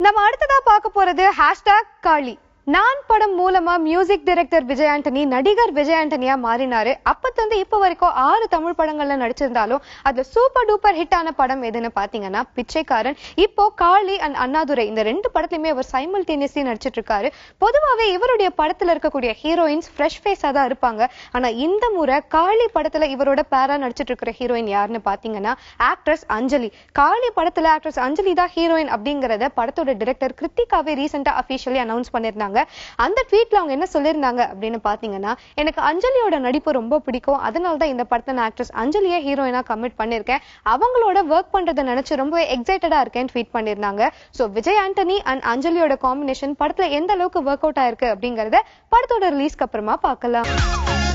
நம்ம அடுத்ததா பார்க்க போறது ஹேஷ்டாக் காளி நான் படம் மூலமா மியூசிக் டைரக்டர் விஜய் ஆண்டனி நடிகர் விஜய் ஆண்டனியா மாறினாரு அப்பத்திலிருந்து இப்ப வரைக்கும் ஆறு தமிழ் படங்கள்ல நடிச்சிருந்தாலும் அதுல சூப்பர் டூப்பர் ஹிட் ஆன படம் எதுன்னு பாத்தீங்கன்னா பிச்சைக்காரன் இப்போ காளி அண்ட் அண்ணாதுரை இந்த ரெண்டு படத்துலயுமே அவர் சைமல்டேனியஸ்லி நடிச்சிட்டு இருக்காரு பொதுவாவே இவருடைய படத்துல இருக்கக்கூடிய ஹீரோயின்ஸ் ஃப்ரெஷ் ஃபேஸா தான் இருப்பாங்க ஆனா இந்த முறை காளி படத்துல இவரோட பேரா நடிச்சிட்டு இருக்கிற ஹீரோயின் யாருன்னு பாத்தீங்கன்னா ஆக்ட்ரஸ் அஞ்சலி காளி படத்துல ஆக்ட்ரஸ் அஞ்சலி தான் ஹீரோயின் அப்படிங்கறத படத்தோட டிரெக்டர் கிருத்திகாவே ரீசெண்டா அபிஷியலி அனௌன்ஸ் பண்ணிருந்தாங்க அந்த ட்வீட்ல அவங்க என்ன சொல்லியிருந்தாங்க அப்படின்னு பாத்தீங்கன்னா எனக்கு அஞ்சலியோட நடிப்பு ரொம்ப பிடிக்கும் அதனால தான் இந்த படத்தை நான் ஆக்ட்ரஸ் அஞ்சலியே ஹீரோயினா கமிட் பண்ணிருக்கேன் அவங்களோட ஒர்க் பண்றதை நினைச்சு ரொம்ப எக்ஸைட்டடா இருக்கேன் ட்வீட் பண்ணிருந்தாங்க சோ விஜய் ஆண்டனி அண்ட் அஞ்சலியோட காம்பினேஷன் படத்துல எந்த அளவுக்கு ஒர்க் அவுட் ஆயிருக்கு அப்படிங்கறத படத்தோட ரிலீஸ்க்கு அப்புறமா பார்க்கலாம்